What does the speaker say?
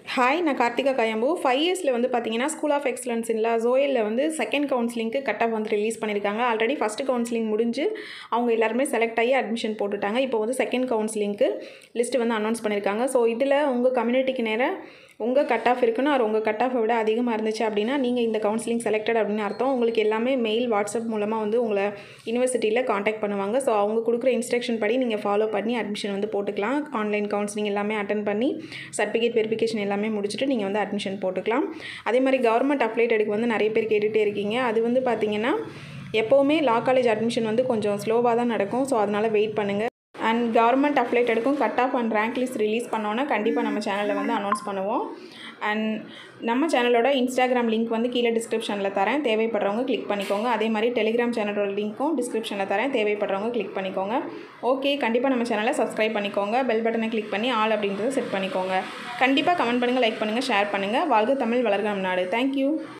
hi நான் Karthika கயம்பு five இயர்ஸில் வந்து பார்த்தீங்கன்னா ஸ்கூல் ஆஃப் எக்ஸலன்ஸ் இல்லை ஜோயலில் வந்து செகண்ட் கவுன்சிலிங்க்கு கட் ஆஃப் வந்து ரிலீஸ் பண்ணியிருக்காங்க ஆல்ரெடி ஃபஸ்ட்டு கவுன்சிலிங் முடிஞ்சு அவங்க எல்லாருமே செலக்ட் ஆகி அட்மிஷன் போட்டுட்டாங்க இப்போ வந்து செகண்ட் கவுன்சிலிங்க்கு லிஸ்ட்டு வந்து அனௌன்ஸ் பண்ணியிருக்காங்க ஸோ இதில் உங்கள் கம்யூனிட்டிக்கு நேராக உங்கள் கட் ஆஃப் இருக்குன்னு அது உங்கள் கட் ஆஃபை விட அதிகமாக இருந்துச்சு அப்படின்னா நீங்கள் இந்த கவுன்சிலிங் செலக்டட் அப்படின்னு அர்த்தம் உங்களுக்கு எல்லாமே மெயில் வாட்ஸ்அப் மூலமாக வந்து உங்களை யூனிவர்சிட்டியில் காண்டாக்ட் பண்ணுவாங்க ஸோ அவங்க கொடுக்குற இன்ஸ்ட்ரக்ஷன் படி நீங்கள் ஃபாலோ பண்ணி அட்மிஷன் வந்து போட்டுக்கலாம் ஆன்லைன் கவுன்சிலிங் எல்லாமே அட்டன் பண்ணி சர்டிஃபிகேட் வெரிஃபிகேஷன் எல்லாமே முடிச்சுட்டு நீங்கள் வந்து அட்மிஷன் போட்டுக்கலாம் அதே மாதிரி கவர்மெண்ட் அப்ளைட் எடுக்க வந்து நிறைய பேர் கேட்டுகிட்டே இருக்கீங்க அது வந்து பார்த்தீங்கன்னா எப்போவுமே லா காலேஜ் அட்மிஷன் வந்து கொஞ்சம் ஸ்லோவாக தான் நடக்கும் ஸோ அதனால் வெயிட் பண்ணுங்கள் அண்ட் கவர்மெண்ட் அப்ளைட் எடுக்கும் cut off and rank list release பண்ணோன்னா கண்டிப்பாக நம்ம சேனலில் வந்து அனௌன்ஸ் பண்ணுவோம் அண்ட் நம்ம சேனலோட இன்ஸ்டாகிராம் லிங்க் வந்து கீழே டிஸ்கிரிப்ஷனில் தரேன் தேவைப்படுறவங்க கிளிக் பண்ணிக்கோங்க அதே மாதிரி டெலிகிராம் சேனலோட லிங்க்கும் டிஸ்கிரிப்ஷனில் தரேன் தேவைப்படுறவங்க கிளிக் பண்ணிக்கோங்க ஓகே கண்டிப்பாக நம்ம சேனலை சப்ஸ்கிரைப் பண்ணிக்கோங்க பெல் பட்டனை கிளிக் பண்ணி ஆல் அப்படின்றத செட் பண்ணிக்கோங்க கண்டிப்பாக கமெண்ட் பண்ணுங்கள் லைக் பண்ணுங்கள் ஷேர் பண்ணுங்கள் வாழ்க தமிழ் வளர்க நம் நாடு தேங்க்யூ